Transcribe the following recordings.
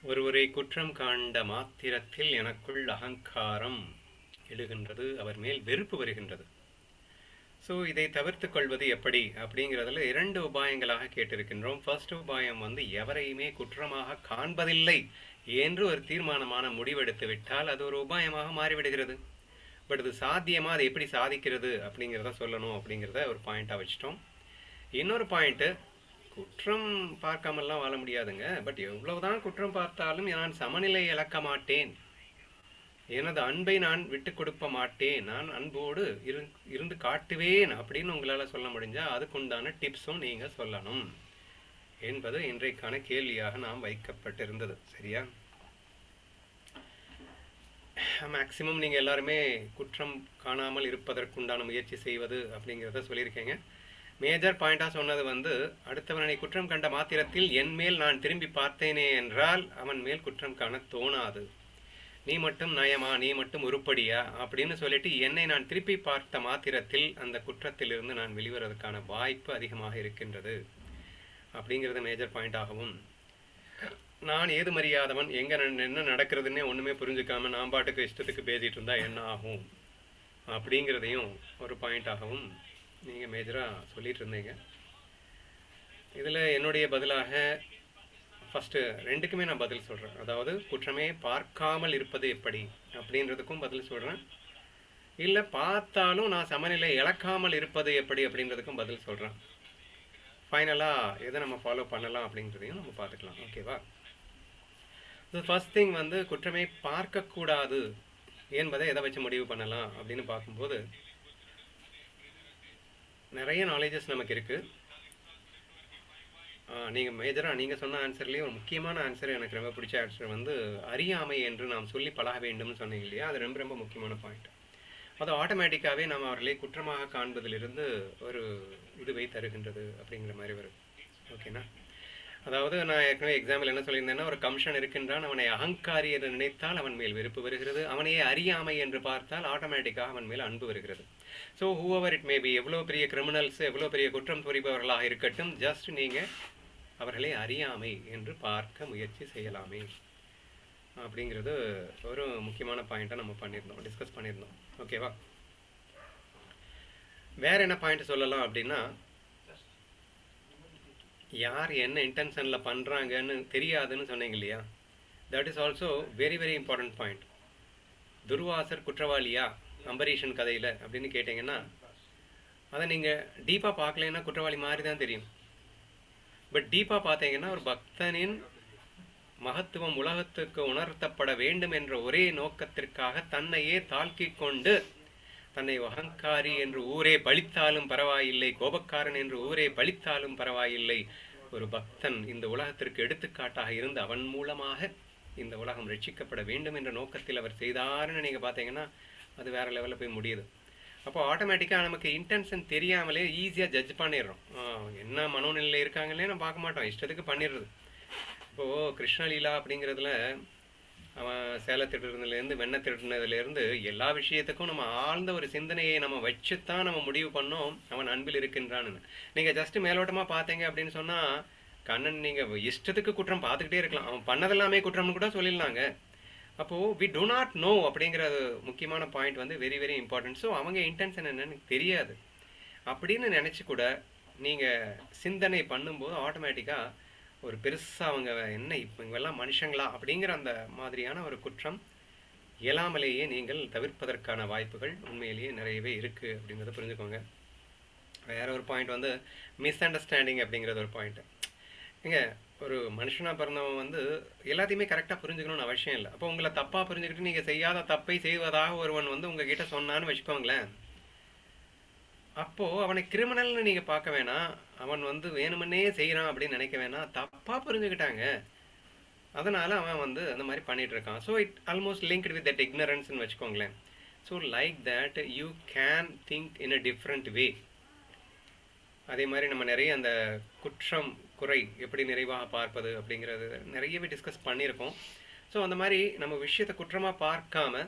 ஒருவரை குற்றம் காண்ட மாத்திரத்தில் எனக்குள் அகங்காரம் எழுகின்றது அவர் மேல் வெறுப்பு வருகின்றது ஸோ இதை தவிர்த்து கொள்வது எப்படி அப்படிங்கிறதுல இரண்டு உபாயங்களாக கேட்டிருக்கின்றோம் ஃபர்ஸ்ட் உபாயம் வந்து எவரையுமே குற்றமாக காண்பதில்லை என்று ஒரு தீர்மானமான முடிவெடுத்து விட்டால் அது ஒரு உபாயமாக மாறிவிடுகிறது பட் இது சாத்தியமா அதை எப்படி சாதிக்கிறது அப்படிங்கிறத சொல்லணும் அப்படிங்கிறத ஒரு பாயிண்டாக வச்சிட்டோம் இன்னொரு பாயிண்ட்டு குற்றம் பார்க்காமல்லாம் வாழ முடியாதுங்க பட் எவ்வளவுதான் குற்றம் பார்த்தாலும் நான் சமநிலை இழக்க மாட்டேன் எனது அன்பை நான் விட்டு கொடுக்க மாட்டேன் நான் அன்போடு இரு இருந்து காட்டுவேன் அப்படின்னு உங்களால் சொல்ல முடிஞ்சா அதுக்குண்டான டிப்ஸும் நீங்கள் சொல்லணும் என்பது இன்றைக்கான கேள்வியாக நாம் வைக்கப்பட்டிருந்தது சரியா மேக்சிமம் நீங்கள் எல்லாருமே குற்றம் காணாமல் இருப்பதற்குண்டான முயற்சி செய்வது அப்படிங்கிறத சொல்லியிருக்கீங்க மேஜர் பாயிண்டாக சொன்னது வந்து அடுத்தவனை குற்றம் கண்ட மாத்திரத்தில் என் மேல் நான் திரும்பி பார்த்தேனே என்றால் அவன் மேல் குற்றம் காண தோணாது நீ மட்டும் நயமா நீ மட்டும் உருப்படியா அப்படின்னு சொல்லிட்டு என்னை நான் திருப்பி பார்த்த மாத்திரத்தில் அந்த குற்றத்திலிருந்து நான் வெளிவரதுக்கான வாய்ப்பு அதிகமாக இருக்கின்றது அப்படிங்கிறது மேஜர் பாயிண்டாகவும் நான் ஏது மரியாதவன் எங்க நன்- என்ன நடக்கிறதுன்னே ஒண்ணுமே புரிஞ்சுக்காம நான் பாட்டுக்கு இஷ்டத்துக்கு பேசிட்டு இருந்தா என்ன ஆகும் அப்படிங்கிறதையும் ஒரு பாயிண்டாகவும் நீங்க மேஜரா சொல்லிட்டு இருந்தீங்க இதுல என்னுடைய பதிலாக ஃபஸ்ட்டு ரெண்டுக்குமே நான் பதில் சொல்கிறேன் அதாவது குற்றமே பார்க்காமல் இருப்பது எப்படி அப்படின்றதுக்கும் பதில் சொல்கிறேன் இல்லை பார்த்தாலும் நான் சமநிலை இழக்காமல் இருப்பது எப்படி அப்படின்றதுக்கும் பதில் சொல்கிறேன் ஃபைனலாக எதை நம்ம ஃபாலோ பண்ணலாம் அப்படிங்கிறதையும் நம்ம பார்த்துக்கலாம் ஓகேவா ஃபர்ஸ்ட் திங் வந்து குற்றமே பார்க்கக்கூடாது என்பதை எதை வச்சு முடிவு பண்ணலாம் அப்படின்னு பார்க்கும்போது நிறைய நாலேஜஸ் நமக்கு இருக்குது நீங்கள் மேஜராக நீங்கள் சொன்ன ஆன்சர்லேயே ஒரு முக்கியமான ஆன்சர் எனக்கு ரொம்ப பிடிச்ச ஆன்சர் வந்து அறியாமை என்று நாம் சொல்லி பழக வேண்டும்னு சொன்னீங்க இல்லையா அது ரொம்ப ரொம்ப முக்கியமான பாயிண்ட் அது ஆட்டோமேட்டிக்காகவே நாம் அவர்களை குற்றமாக காண்பதிலிருந்து ஒரு இதுவை தருகின்றது அப்படிங்கிற மாதிரி வரும் ஓகேனா அதாவது நான் ஏற்கனவே எக்ஸாம்பிள் என்ன சொல்லியிருந்தேன்னா ஒரு கமிஷன் இருக்கின்றான் அவனை அகங்காரி என்று நினைத்தால் அவன் மேல் வெறுப்பு வருகிறது அவனையே அறியாமை என்று பார்த்தால் ஆட்டோமேட்டிக்காக அவன் மேல் அன்பு வருகிறது ஸோ ஹூவர் இட் மேபி எவ்வளோ பெரிய கிரிமினல்ஸ் எவ்வளோ பெரிய குற்றம் புரிபவர்களாக இருக்கட்டும் ஜஸ்ட் நீங்கள் அவர்களை அறியாமை என்று பார்க்க முயற்சி செய்யலாமே அப்படிங்கிறது ஒரு முக்கியமான பாயிண்ட்டை நம்ம பண்ணியிருந்தோம் டிஸ்கஸ் பண்ணியிருந்தோம் ஓகேவா வேற என்ன பாயிண்ட் சொல்லலாம் அப்படின்னா யார் என்ன இன்டென்ஷனில் பண்ணுறாங்கன்னு தெரியாதுன்னு சொன்னீங்க இல்லையா that is also very very important point Durvasar குற்றவாளியா அம்பரீஷன் கதையில் அப்படின்னு கேட்டிங்கன்னா அதை நீங்கள் டீப்பாக பார்க்கலைன்னா குற்றவாளி மாதிரி தான் தெரியும் பட் டீப்பாக பார்த்தீங்கன்னா ஒரு பக்தனின் மகத்துவம் உலகத்துக்கு உணர்த்தப்பட வேண்டும் என்ற ஒரே நோக்கத்திற்காக தன்னையே தாழ்க்கிக் கொண்டு தன்னை அகங்காரி என்று ஊரே பழித்தாலும் பரவாயில்லை கோபக்காரன் என்று ஊரே பழித்தாலும் பரவாயில்லை ஒரு பக்தன் இந்த உலகத்திற்கு எடுத்துக்காட்டாக இருந்து அவன் மூலமாக இந்த உலகம் ரட்சிக்கப்பட வேண்டும் என்ற நோக்கத்தில் அவர் செய்தாருன்னு நீங்கள் பார்த்தீங்கன்னா அது வேற லெவலில் போய் முடியுது அப்போ ஆட்டோமேட்டிக்காக நமக்கு இன்டென்ஷன் தெரியாமலே ஈஸியாக ஜட்ஜ் பண்ணிடுறோம் ஆ, என்ன மனோநிலையில் இருக்காங்களே நம்ம பார்க்க மாட்டோம் இஷ்டத்துக்கு பண்ணிடுறது இப்போது கிருஷ்ணலீலா அப்படிங்கிறதுல அவன் சேலை திருடுறதுலேருந்து வெண்ணெய் திருடுனதுலேருந்து எல்லா விஷயத்துக்கும் நம்ம ஆழ்ந்த ஒரு சிந்தனையை நம்ம வச்சுத்தான் நம்ம முடிவு பண்ணோம் அவன் அன்பில் இருக்கின்றான்னு நீங்கள் ஜஸ்ட் மேலோட்டமாக பார்த்தீங்க அப்படின்னு சொன்னால் கண்ணன் நீங்கள் இஷ்டத்துக்கு குற்றம் பார்த்துக்கிட்டே இருக்கலாம் அவன் பண்ணதெல்லாமே குற்றம்னு கூட சொல்லிடலாங்க அப்போது வி do நாட் நோ அப்படிங்கிறது முக்கியமான பாயிண்ட் வந்து வெரி வெரி இம்பார்ட்டன்ட் ஸோ அவங்க இன்டென்ஷன் என்னன்னு தெரியாது அப்படின்னு நினச்சி கூட நீங்கள் சிந்தனை பண்ணும்போது ஆட்டோமேட்டிக்காக ஒரு பெருசாக அவங்க என்ன இப்போ இவங்கெல்லாம் மனுஷங்களா அப்படிங்கிற அந்த மாதிரியான ஒரு குற்றம் இயலாமலேயே நீங்கள் தவிர்ப்பதற்கான வாய்ப்புகள் உண்மையிலேயே நிறையவே இருக்குது அப்படிங்கிறத புரிஞ்சுக்கோங்க வேற ஒரு பாயிண்ட் வந்து மிஸ் அண்டர்ஸ்டாண்டிங் அப்படிங்கிறது ஒரு பாயிண்ட் ஏங்க ஒரு மனுஷனாக பிறந்தவன் வந்து எல்லாத்தையுமே கரெக்டாக புரிஞ்சுக்கணும்னு அவசியம் இல்லை அப்போ உங்களை தப்பாக புரிஞ்சுக்கிட்டு நீங்கள் செய்யாத தப்பை செய்வதாக ஒருவன் வந்து உங்ககிட்ட சொன்னான்னு வச்சுக்கோங்களேன் அப்போ அவனை கிரிமினல்னு நீங்க பார்க்க வேணாம் அவன் வந்து வேணுமனே செய்யறான் அப்படின்னு நினைக்க வேணாம் தப்பா புரிஞ்சுக்கிட்டாங்க அதனால அவன் வந்து அந்த மாதிரி பண்ணிட்டு இருக்கான் so it almost linked with that இக்னரன்ஸ்னு வச்சுக்கோங்களேன் so like that you can think in a different way அதே மாதிரி நம்ம நிறைய அந்த குற்றம் குறை எப்படி நிறைவாக பார்ப்பது அப்படிங்கிறது நிறையவே டிஸ்கஸ் பண்ணியிருக்கோம் ஸோ அந்த மாதிரி நம்ம விஷயத்தை குற்றமாக பார்க்காம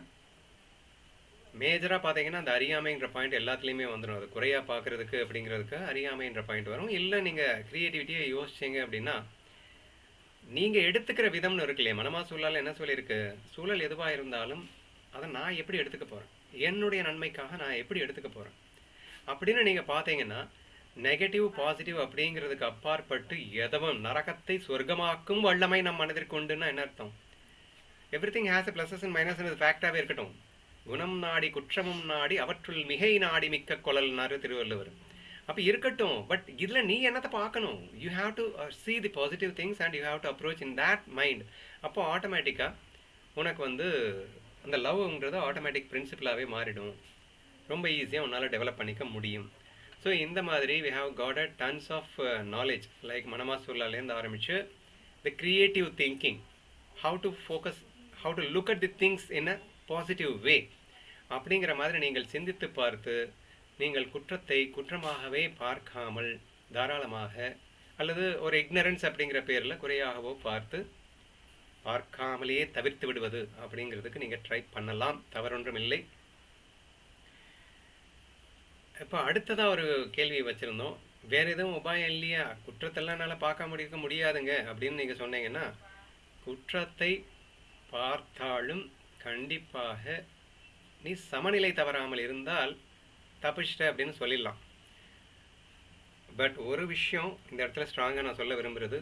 மேஜராக பார்த்தீங்கன்னா அந்த அறியாமைன்ற பாயிண்ட் எல்லாத்துலேயுமே வந்துடும் அது குறையாக பார்க்குறதுக்கு அப்படிங்கிறதுக்கு அறியாமைன்ற பாயிண்ட் வரும் இல்லை நீங்கள் க்ரியேட்டிவிட்டியை யோசிச்சீங்க அப்படின்னா நீங்கள் எடுத்துக்கிற விதம்னு இருக்கு இல்லையா மனமா சூழல் என்ன சொல்லியிருக்கு சூழல் எதுவாக இருந்தாலும் அதை நான் எப்படி எடுத்துக்க போகிறேன் என்னுடைய நன்மைக்காக நான் எப்படி எடுத்துக்க போகிறேன் அப்படின்னு நீங்கள் பார்த்தீங்கன்னா நெகட்டிவ் பாசிட்டிவ் அப்படிங்கிறதுக்கு அப்பாற்பட்டு எதவும் நரகத்தை சொர்க்கமாக்கும் வல்லமை நம் மனதிற்கு உண்டுன்னா என்ன அர்த்தம் every thing has a pluses and minus ஃபேக்டாகவே இருக்கட்டும் குணம் நாடி குற்றமும் நாடி அவற்றுள் மிகை நாடி மிக்க கொள்ளல்னாரு திருவள்ளுவர் அப்போ இருக்கட்டும் பட் இதில் நீ என்னத்தை பார்க்கணும் you have to see the positive things and you have to approach in that mind அப்போ ஆட்டோமேட்டிக்காக உனக்கு வந்து அந்த லவ்ங்கிறது ஆட்டோமேட்டிக் பிரின்சிபலாகவே மாறிடும் ரொம்ப ஈஸியாக உன்னால் டெவலப் பண்ணிக்க முடியும் ஸோ இந்த மாதிரி we have got a tons of knowledge like மனமா சொல்லாலேருந்து ஆரம்பித்து the creative thinking how to focus how to look at the things in a positive way அப்படிங்கிற மாதிரி நீங்கள் சிந்தித்து பார்த்து நீங்கள் குற்றத்தை குற்றமாகவே பார்க்காமல் தாராளமாக அல்லது ஒரு இக்னரன்ஸ் அப்படிங்கிற பேரில் குறையாகவோ பார்த்து பார்க்காமலேயே தவிர்த்து விடுவது அப்படிங்கிறதுக்கு நீங்கள் ட்ரை பண்ணலாம் தவறொன்றும் இல்லை இப்போ அடுத்ததாக ஒரு கேள்வி வச்சுருந்தோம் வேறு எதுவும் உபாயம் இல்லையா குற்றத்தெல்லாம் என்னால் பார்க்க முடிக்க முடியாதுங்க அப்படின்னு நீங்கள் சொன்னீங்கன்னா குற்றத்தை பார்த்தாலும் கண்டிப்பாக நீ சமநிலை தவறாமல் இருந்தால் தப்பிச்சிட்ட அப்படின்னு சொல்லிடலாம் பட் ஒரு விஷயம் இந்த இடத்துல ஸ்ட்ராங்காக நான் சொல்ல விரும்புகிறது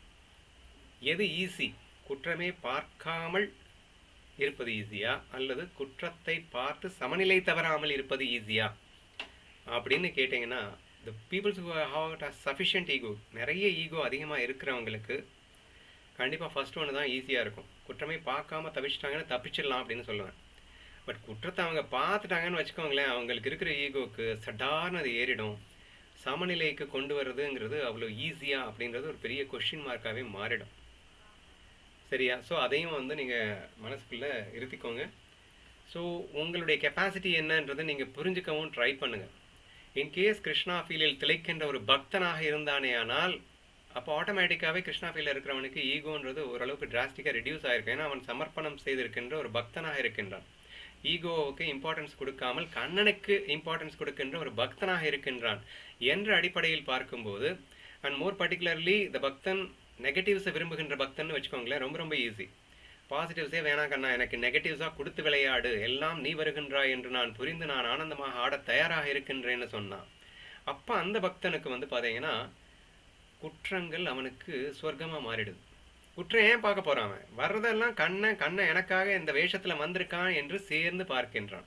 எது ஈஸி குற்றமே பார்க்காமல் இருப்பது ஈஸியா அல்லது குற்றத்தை பார்த்து சமநிலை தவறாமல் இருப்பது ஈஸியா அப்படின்னு கேட்டிங்கன்னா the peoples who have sufficient ego நிறைய ஈகோ அதிகமாக இருக்கிறவங்களுக்கு கண்டிப்பாக ஃபர்ஸ்ட் ஒன்று தான் ஈஸியாக இருக்கும் குற்றமே பார்க்காம தப்பிச்சிட்டாங்கன்னு தப்பிச்சிடலாம் அப்படின்னு சொல்லுவேன் பட் குற்றத்தை அவங்க பார்த்துட்டாங்கன்னு வச்சுக்கோங்களேன் அவங்களுக்கு இருக்கிற ஈகோக்கு சடார்னு அது ஏறிடும் சமநிலைக்கு கொண்டு வர்றதுங்கிறது அவ்வளோ ஈஸியா அப்படின்றது ஒரு பெரிய கொஷின் மார்க்காகவே மாறிடும் சரியா ஸோ அதையும் வந்து நீங்கள் மனசுக்குள்ளே இருத்திக்கோங்க ஸோ உங்களுடைய கெப்பாசிட்டி என்னன்றதை நீங்கள் புரிஞ்சுக்கவும் ட்ரை பண்ணுங்கள் இன்கேஸ் கிருஷ்ணா ஃபீலில் திளைக்கின்ற ஒரு பக்தனாக இருந்தானே ஆனால் அப்போ ஆட்டோமேட்டிக்காகவே கிருஷ்ணா ஃபீலில் இருக்கிறவனுக்கு ஈகோன்றது ஓரளவுக்கு டிராஸ்டிக்காக ரெடியூஸ் ஆயிருக்கு ஏன்னா அவன் சமர்ப்பணம் செய்திருக்கின்ற ஒரு பக்தனாக இருக்கின்றான் ஈகோவுக்கு இம்பார்ட்டன்ஸ் கொடுக்காமல் கண்ணனுக்கு இம்பார்ட்டன்ஸ் கொடுக்கின்ற ஒரு பக்தனாக இருக்கின்றான் என்ற அடிப்படையில் பார்க்கும்போது அண்ட் மோர் பர்டிகுலர்லி இந்த பக்தன் நெகட்டிவ்ஸை விரும்புகின்ற பக்தன்னு வச்சுக்கோங்களேன் ரொம்ப ரொம்ப ஈஸி பாசிட்டிவ்ஸே வேணாம் கண்ணா எனக்கு நெகட்டிவ்ஸாக கொடுத்து விளையாடு எல்லாம் நீ வருகின்றாய் என்று நான் புரிந்து நான் ஆனந்தமாக ஆடத் தயாராக இருக்கின்றேன்னு சொன்னான் அப்போ அந்த பக்தனுக்கு வந்து பார்த்தீங்கன்னா குற்றங்கள் அவனுக்கு சொர்க்கமாக மாறிடுது குற்றம் ஏன் பார்க்க போறான் அவன் வர்றதெல்லாம் கண்ணை கண்ணை எனக்காக இந்த வேஷத்துல வந்திருக்கான் என்று சேர்ந்து பார்க்கின்றான்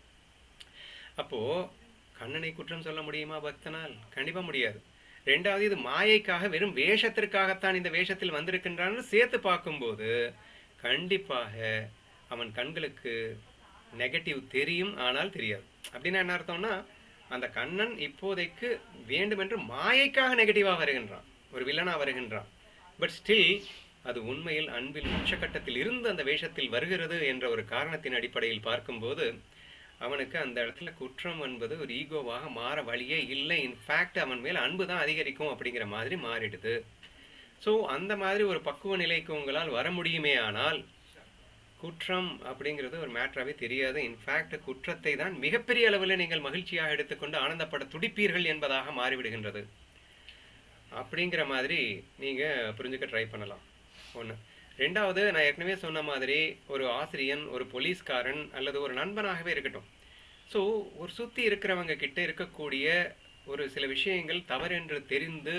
அப்போ கண்ணனை குற்றம் சொல்ல முடியுமா பக்தனால் கண்டிப்பா முடியாது ரெண்டாவது இது மாயைக்காக வெறும் வேஷத்திற்காகத்தான் இந்த வேஷத்தில் வந்திருக்கின்றான்னு சேர்த்து பார்க்கும்போது கண்டிப்பாக அவன் கண்களுக்கு நெகட்டிவ் தெரியும் ஆனால் தெரியாது அப்படின்னா என்ன அர்த்தம்னா அந்த கண்ணன் இப்போதைக்கு வேண்டுமென்று மாயைக்காக நெகட்டிவாக வருகின்றான் ஒரு வில்லனா வருகின்றான் பட் ஸ்டில் அது உண்மையில் அன்பில் உச்சக்கட்டத்தில் இருந்து அந்த வேஷத்தில் வருகிறது என்ற ஒரு காரணத்தின் அடிப்படையில் பார்க்கும்போது அவனுக்கு அந்த இடத்துல குற்றம் என்பது ஒரு ஈகோவாக மாற வழியே இல்லை இன்ஃபேக்ட் அவன் மேல் அன்பு தான் அதிகரிக்கும் அப்படிங்கிற மாதிரி மாறிடுது ஸோ அந்த மாதிரி ஒரு பக்குவ நிலைக்கு உங்களால் வர முடியுமே ஆனால் குற்றம் அப்படிங்கிறது ஒரு மேட்டராகவே தெரியாது இன்ஃபேக்ட் குற்றத்தை தான் மிகப்பெரிய அளவில் நீங்கள் மகிழ்ச்சியாக எடுத்துக்கொண்டு ஆனந்தப்பட துடிப்பீர்கள் என்பதாக மாறிவிடுகின்றது அப்படிங்கிற மாதிரி நீங்கள் புரிஞ்சுக்க ட்ரை பண்ணலாம் ஒன்று ரெண்டாவது நான் ஏற்கனவே சொன்ன மாதிரி ஒரு ஆசிரியன் ஒரு போலீஸ்காரன் அல்லது ஒரு நண்பனாகவே இருக்கட்டும் ஸோ ஒரு சுற்றி இருக்கிறவங்க கிட்ட இருக்கக்கூடிய ஒரு சில விஷயங்கள் தவறென்று தெரிந்து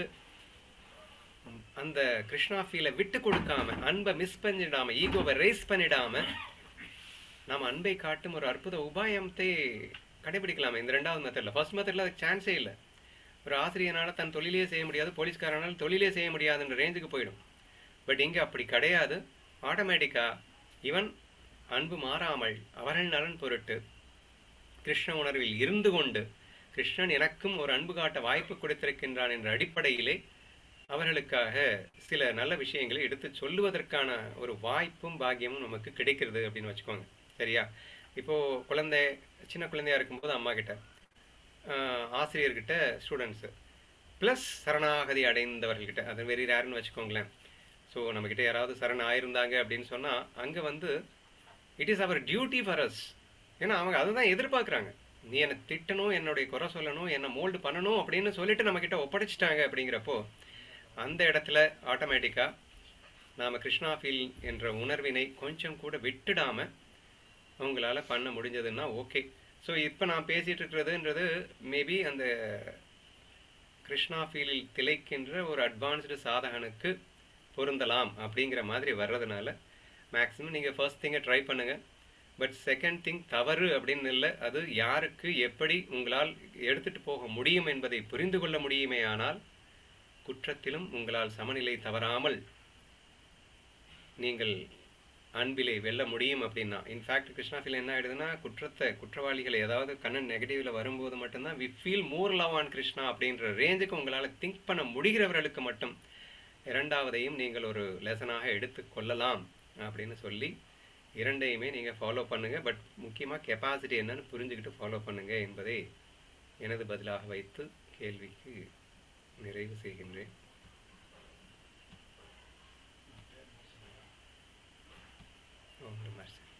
அந்த கிருஷ்ணா ஃபீலை விட்டு கொடுக்காம அன்பை மிஸ் பண்ணிடாம ஈகோவை ரேஸ் பண்ணிடாம நாம் அன்பை காட்டும் ஒரு அற்புத உபாயத்தை கடைபிடிக்கலாமே இந்த ரெண்டாவது மெத்தடில் ஃபர்ஸ்ட் மெத்தடில் அதுக்கு சான்ஸே இல்லை ஒரு ஆசிரியனால தன் தொழிலே செய்ய முடியாது போலீஸ்காரனால் தொழிலே செய்ய முடியாதுன்ற ரேஞ்சுக்கு போயிடும் பட் இங்கே அப்படி கிடையாது ஆட்டோமேட்டிக்காக இவன் அன்பு மாறாமல் அவர்கள் நலன் பொருட்டு கிருஷ்ண உணர்வில் இருந்து கொண்டு கிருஷ்ணன் எனக்கும் ஒரு அன்பு காட்ட வாய்ப்பு கொடுத்திருக்கின்றான் என்ற அடிப்படையிலே அவர்களுக்காக சில நல்ல விஷயங்களை எடுத்து சொல்லுவதற்கான ஒரு வாய்ப்பும் பாக்கியமும் நமக்கு கிடைக்கிறது அப்படின்னு வச்சுக்கோங்க சரியா இப்போது குழந்தை சின்ன குழந்தையா இருக்கும்போது அம்மா கிட்ட ஆஹ் ஆசிரியர்கிட்ட ஸ்டூடெண்ட்ஸு ப்ளஸ் சரணாகதி அடைந்தவர்கள்கிட்ட அது வெரி ரேர்னு வச்சுக்கோங்களேன் ஸோ நம்மக்கிட்ட யாராவது சரண் ஆயிருந்தாங்க அப்படின்னு சொன்னால் அங்கே வந்து it is our duty for us ஏன்னா அவங்க அதை தான் எதிர்பார்க்குறாங்க நீ என்னை திட்டணும் என்னுடைய குறை சொல்லணும் என்னை மோல்டு பண்ணணும் அப்படின்னு சொல்லிட்டு நம்மக்கிட்ட ஒப்படைச்சிட்டாங்க அப்படிங்கிறப்போ அந்த இடத்துல ஆட்டோமேட்டிக்காக நாம் கிருஷ்ணா ஃபீல் என்ற உணர்வினை கொஞ்சம் கூட விட்டுடாமல் உங்களால் பண்ண முடிஞ்சதுன்னா ஓகே ஸோ இப்போ நான் பேசிகிட்டு இருக்கிறதுன்றது மேபி அந்த கிருஷ்ணா ஃபீலில் திளைக்கின்ற ஒரு அட்வான்ஸ்டு சாதகனுக்கு பொருந்தலாம் அப்படிங்கிற மாதிரி வர்றதுனால மேக்ஸிமம் நீங்கள் ஃபர்ஸ்ட் திங்கை ட்ரை பண்ணுங்கள் பட் செகண்ட் திங் தவறு அப்படின்னு இல்லை அது யாருக்கு எப்படி உங்களால் எடுத்துகிட்டு போக முடியும் என்பதை புரிந்து கொள்ள முடியுமே ஆனால் குற்றத்திலும் உங்களால் சமநிலை தவறாமல் நீங்கள் அன்பிலே வெல்ல முடியும் அப்படின்னா இன்ஃபேக்ட் கிருஷ்ணாஃபில் என்ன ஆயிடுதுன்னா குற்றத்தை குற்றவாளிகளை ஏதாவது கண்ணன் நெகட்டிவ்ல வரும்போது மட்டும்தான் we feel more love on Krishna அப்படின்ற ரேஞ்சுக்கு உங்களால் திங்க் பண்ண முடிகிறவர்களுக்கு மட்டும் இரண்டாவதையும் நீங்கள் ஒரு லெசனாக எடுத்து கொள்ளலாம் அப்படின்னு சொல்லி இரண்டையுமே நீங்கள் ஃபாலோ பண்ணுங்கள் பட் முக்கியமாக கெப்பாசிட்டி என்னன்னு புரிஞ்சுக்கிட்டு ஃபாலோ பண்ணுங்கள் என்பதை எனது பதிலாக வைத்து கேள்விக்கு நிறைவு செய்கின்றேன் ஓம் நம சிவாய.